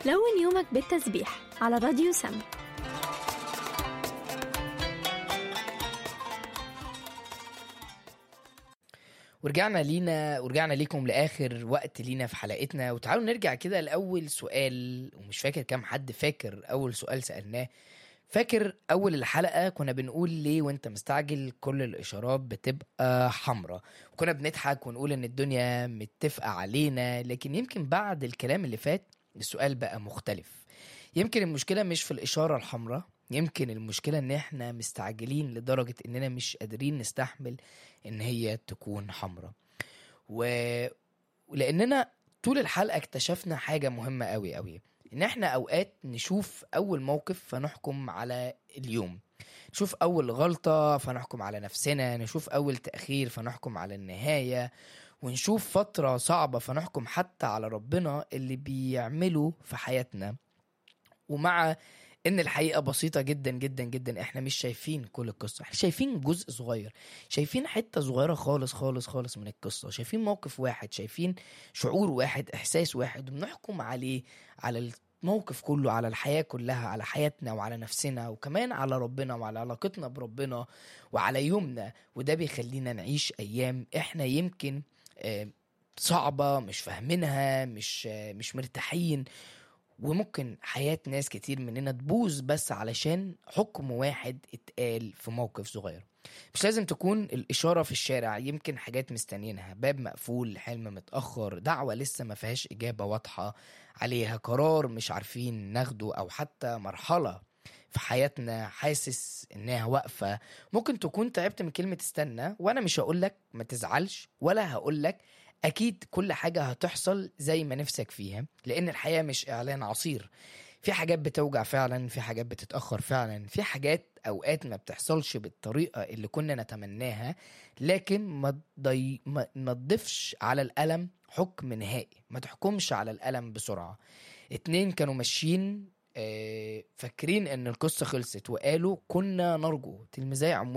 لون يومك بالتسبيح على راديو سم ورجعنا لينا ورجعنا ليكم لاخر وقت لينا في حلقتنا وتعالوا نرجع كده لاول سؤال ومش فاكر كام حد فاكر اول سؤال سالناه فاكر اول الحلقه كنا بنقول ليه وانت مستعجل كل الاشارات بتبقى حمراء وكنا بنضحك ونقول ان الدنيا متفقه علينا لكن يمكن بعد الكلام اللي فات السؤال بقى مختلف يمكن المشكله مش في الاشاره الحمراء يمكن المشكله ان احنا مستعجلين لدرجه اننا مش قادرين نستحمل ان هي تكون حمراء و... ولاننا طول الحلقه اكتشفنا حاجه مهمه قوي قوي ان احنا اوقات نشوف اول موقف فنحكم على اليوم نشوف اول غلطه فنحكم على نفسنا نشوف اول تاخير فنحكم على النهايه ونشوف فتره صعبه فنحكم حتى على ربنا اللي بيعمله في حياتنا ومع ان الحقيقه بسيطه جدا جدا جدا احنا مش شايفين كل القصه احنا شايفين جزء صغير شايفين حته صغيره خالص خالص خالص من القصه شايفين موقف واحد شايفين شعور واحد احساس واحد وبنحكم عليه على الموقف كله على الحياه كلها على حياتنا وعلى نفسنا وكمان على ربنا وعلى علاقتنا بربنا وعلى يومنا وده بيخلينا نعيش ايام احنا يمكن آه، صعبه مش فاهمينها مش آه، مش مرتاحين وممكن حياة ناس كتير مننا تبوظ بس علشان حكم واحد اتقال في موقف صغير مش لازم تكون الإشارة في الشارع يمكن حاجات مستنيينها باب مقفول حلم متأخر دعوة لسه ما فيهاش إجابة واضحة عليها قرار مش عارفين ناخده أو حتى مرحلة في حياتنا حاسس انها واقفة ممكن تكون تعبت من كلمة استنى وانا مش هقولك ما تزعلش ولا هقولك اكيد كل حاجة هتحصل زي ما نفسك فيها لان الحياة مش اعلان عصير في حاجات بتوجع فعلا في حاجات بتتأخر فعلا في حاجات اوقات ما بتحصلش بالطريقة اللي كنا نتمناها لكن ما تضي... ما ما تضيفش على الألم حكم نهائي ما تحكمش على الألم بسرعة اتنين كانوا ماشيين آه، فاكرين ان القصة خلصت وقالوا كنا نرجو تلميذي عموما